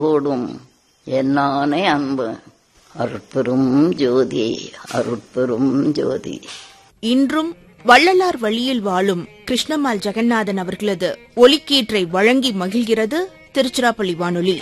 கூடும் என்னானே அன்பு அருட்பெரும் ஜோதி அருட்பெரும் ஜோதி இன்றும் வள்ளலார் வழியில் வாழும் கிருஷ்ணமால் ஜெகநாதன் அவர்களது ஒலிக்கீற்றை வழங்கி மகிழ்கிறது திருச்சிராப்பள்ளி வானொலி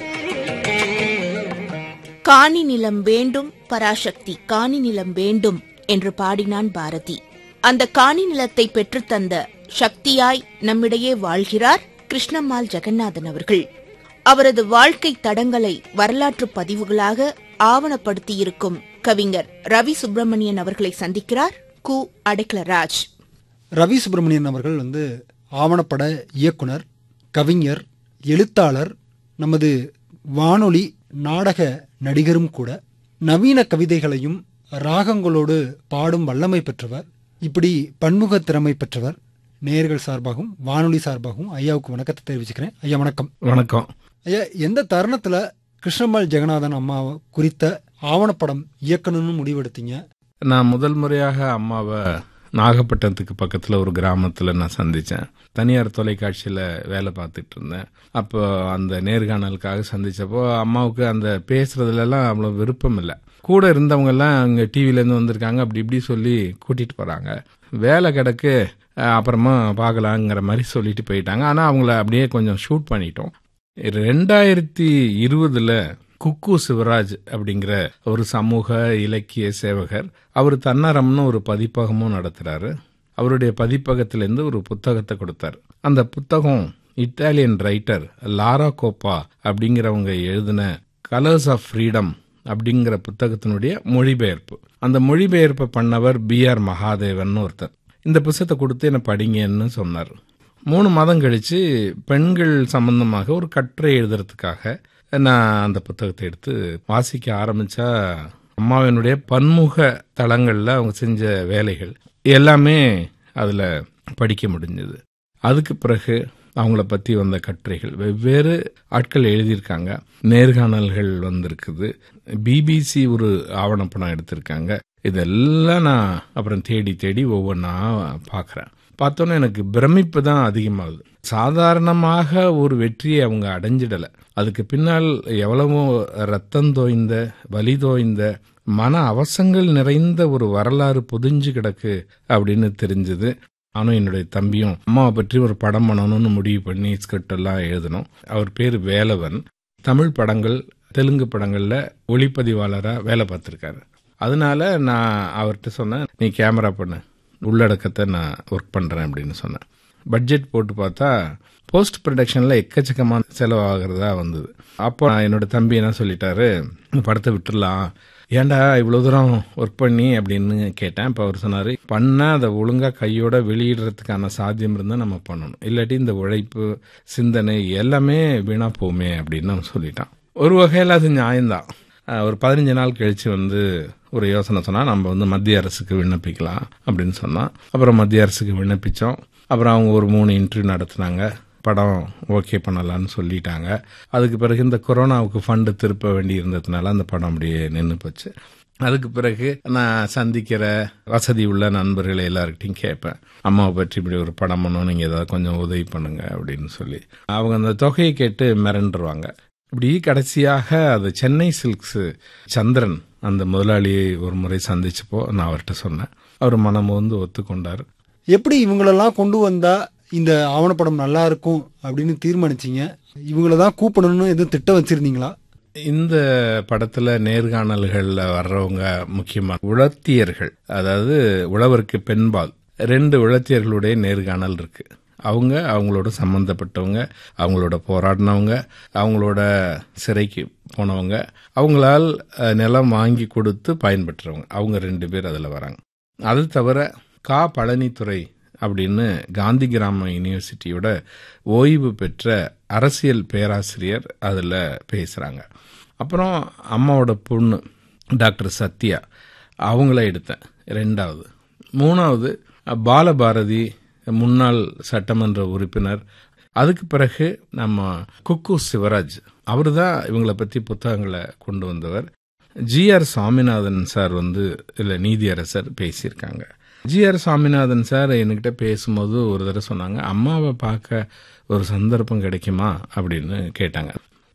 காணி நிலம் வேண்டும் பராசக்தி காணி நிலம் வேண்டும் என்று பாடினான் பாரதி அந்த காணி நிலத்தை பெற்றுத்தந்த சக்தியாய் நம்மிடையே வாழ்கிறார் கிருஷ்ணம்மாள் ஜெகநாதன் அவர்கள் அவரது வாழ்க்கை தடங்களை வரலாற்று பதிவுகளாக ஆவணப்படுத்தியிருக்கும் கவிஞர் ரவி சுப்பிரமணியன் அவர்களை சந்திக்கிறார் கு அடைக்கலராஜ் ரவி சுப்பிரமணியன் அவர்கள் வந்து ஆவணப்பட இயக்குனர் கவிஞர் எழுத்தாளர் நமது வானொலி நாடக நடிகரும் கூட நவீன கவிதைகளையும் ராகங்களோடு பாடும் வல்லமை பெற்றவர் இப்படி பன்முக திறமை பெற்றவர் நேயர்கள் சார்பாகவும் வானொலி சார்பாகவும் ஐயாவுக்கு வணக்கத்தை தெரிவிச்சுக்கிறேன் ஐயா வணக்கம் வணக்கம் ஐயா எந்த தருணத்துல கிருஷ்ணம்மாள் ஜெகநாதன் அம்மா குறித்த ஆவணப்படம் இயக்கணும்னு முடிவெடுத்தீங்க நான் முதல் முறையாக அம்மாவை நாகப்பட்டினத்துக்கு பக்கத்தில் ஒரு கிராமத்தில் நான் சந்தித்தேன் தனியார் தொலைக்காட்சியில் வேலை பார்த்துட்டு இருந்தேன் அப்போ அந்த நேர்காணலுக்காக சந்திச்சப்போ அம்மாவுக்கு அந்த பேசுறதுலலாம் அவ்வளோ விருப்பம் இல்லை கூட இருந்தவங்கெல்லாம் அங்கே டிவிலேருந்து வந்திருக்காங்க அப்படி இப்படி சொல்லி கூட்டிகிட்டு போகிறாங்க வேலை கிடக்கு அஹ், அப்புறமா பார்க்கலாங்கிற மாதிரி சொல்லிட்டு போயிட்டாங்க ஆனால் அவங்கள அப்படியே கொஞ்சம் ஷூட் பண்ணிட்டோம் ரெண்டாயிரத்தி இருபதுல குக்கு சிவராஜ் அப்படிங்கிற ஒரு சமூக இலக்கிய சேவகர் அவர் தன்னரம்னு ஒரு பதிப்பகமும் நடத்துறாரு அவருடைய பதிப்பகத்திலேருந்து ஒரு புத்தகத்தை கொடுத்தார் அந்த புத்தகம் இட்டாலியன் ரைட்டர் லாரா கோப்பா அப்படிங்கிறவங்க எழுதின கலர்ஸ் ஆஃப் ஃப்ரீடம் அப்படிங்கிற புத்தகத்தினுடைய மொழிபெயர்ப்பு அந்த மொழிபெயர்ப்பை பண்ணவர் பி ஆர் மகாதேவன் ஒருத்தர் இந்த புத்தகத்தை கொடுத்து என்ன படிங்கன்னு சொன்னார் மூணு மாதம் கழிச்சு பெண்கள் சம்பந்தமாக ஒரு கட்டுரை எழுதுறதுக்காக நான் அந்த புத்தகத்தை எடுத்து வாசிக்க ஆரம்பிச்சா அம்மாவினுடைய பன்முக தளங்கள்ல அவங்க செஞ்ச வேலைகள் எல்லாமே அதுல படிக்க முடிஞ்சது அதுக்கு பிறகு அவங்கள பத்தி வந்த கட்டுரைகள் வெவ்வேறு ஆட்கள் எழுதியிருக்காங்க நேர்காணல்கள் வந்திருக்குது பிபிசி ஒரு ஆவணப்படம் எடுத்திருக்காங்க இதெல்லாம் நான் அப்புறம் தேடி தேடி ஒவ்வொன்றா பார்க்குறேன் பார்த்தோன்னே எனக்கு பிரமிப்பு தான் அதிகமாகுது சாதாரணமாக ஒரு வெற்றியை அவங்க அடைஞ்சிடல அதுக்கு பின்னால் எவ்வளவோ ரத்தம் தோய்ந்த வலி தோய்ந்த மன அவசங்கள் நிறைந்த ஒரு வரலாறு பொதிஞ்சு கிடக்கு அப்படின்னு தெரிஞ்சது நானும் என்னுடைய தம்பியும் அம்மாவை பற்றி ஒரு படம் பண்ணணும்னு முடிவு பண்ணி ஸ்கிரிப்ட் எல்லாம் எழுதணும் அவர் பேர் வேலவன் தமிழ் படங்கள் தெலுங்கு படங்கள்ல ஒளிப்பதிவாளரா வேலை பார்த்திருக்காரு அதனால நான் அவர்கிட்ட சொன்னேன் நீ கேமரா பண்ணு உள்ளடக்கத்தை நான் ஒர்க் பண்றேன் அப்படின்னு சொன்னேன் பட்ஜெட் போட்டு பார்த்தா போஸ்ட் ப்ரொடக்ஷன்ல எக்கச்சக்கமான செலவாகிறதா வந்தது அப்போ என்னோட தம்பி என்ன சொல்லிட்டாரு இந்த படத்தை விட்டுறலாம் ஏன்டா இவ்வளவு தூரம் ஒர்க் பண்ணி அப்படின்னு கேட்டேன் இப்போ அவர் சொன்னாரு பண்ணா அதை ஒழுங்கா கையோட வெளியிடுறதுக்கான சாத்தியம் இருந்தால் நம்ம பண்ணணும் இல்லாட்டி இந்த உழைப்பு சிந்தனை எல்லாமே வீணா போமே அப்படின்னு அவன் சொல்லிட்டான் ஒரு வகையில் அது நியாயம்தான் அஹ் ஒரு பதினஞ்சு நாள் கழிச்சு வந்து ஒரு யோசனை சொன்னா நம்ம வந்து மத்திய அரசுக்கு விண்ணப்பிக்கலாம் அப்படின்னு சொன்னான் அப்புறம் மத்திய அரசுக்கு விண்ணப்பிச்சோம் அப்புறம் அவங்க ஒரு மூணு இன்டர்வியூ நடத்துனாங்க படம் ஓகே பண்ணலாம்னு சொல்லிட்டாங்க அதுக்கு பிறகு இந்த கொரோனாவுக்கு ஃபண்டு திருப்ப வேண்டி இருந்ததுனால அந்த படம் அப்படியே நின்று போச்சு அதுக்கு பிறகு நான் சந்திக்கிற வசதி உள்ள நண்பர்களை எல்லார்கிட்டையும் கேட்பேன் அம்மாவை பற்றி இப்படி ஒரு படம் பண்ணணும் நீங்கள் ஏதாவது கொஞ்சம் உதவி பண்ணுங்க அப்படின்னு சொல்லி அவங்க அந்த தொகையை கேட்டு மிரண்டுருவாங்க இப்படி கடைசியாக அது சென்னை சில்க்ஸ் சந்திரன் அந்த முதலாளியை ஒரு முறை சந்திச்சப்போ நான் அவர்கிட்ட சொன்னேன் அவர் மனம் வந்து ஒத்துக்கொண்டார் எப்படி இவங்களெல்லாம் கொண்டு வந்தா இந்த ஆவணப்படம் நல்லா இருக்கும் அப்படின்னு தீர்மானிச்சீங்க இவங்கள தான் கூப்பிடணும்னு எதுவும் திட்டம் வச்சிருந்தீங்களா இந்த படத்துல நேர்காணல்கள்ல வர்றவங்க முக்கியமா உழத்தியர்கள் அதாவது உழவருக்கு பெண்பால் ரெண்டு உழத்தியர்களுடைய நேர்காணல் இருக்கு அவங்க அவங்களோட சம்பந்தப்பட்டவங்க அவங்களோட போராடினவங்க அவங்களோட சிறைக்கு போனவங்க அவங்களால் அஹ், நிலம் வாங்கி கொடுத்து பயன்பெற்றவங்க அவங்க ரெண்டு பேர் அதில் வராங்க அது தவிர கா பழனித்துறை அப்படின்னு காந்தி கிராம யூனிவர்சிட்டியோட ஓய்வு பெற்ற அரசியல் பேராசிரியர் அதில் பேசுகிறாங்க அப்புறம் அம்மாவோட பொண்ணு டாக்டர் சத்யா அவங்கள எடுத்தேன் ரெண்டாவது மூணாவது பாலபாரதி முன்னாள் சட்டமன்ற உறுப்பினர் அதுக்கு பிறகு நம்ம குக்கு சிவராஜ் அவர் தான் இவங்களை பற்றி புத்தகங்களை கொண்டு வந்தவர் ஜிஆர் சாமிநாதன் சார் வந்து இல்லை நீதியரசர் பேசியிருக்காங்க ஜிஆர் சாமிநாதன் சார் என்கிட்ட பேசும்போது ஒரு தடவை சொன்னாங்க அம்மாவை பார்க்க ஒரு சந்தர்ப்பம் கிடைக்குமா அப்படின்னு கேட்டாங்க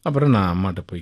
அப்புறம் நான் அம்மாட்ட போய்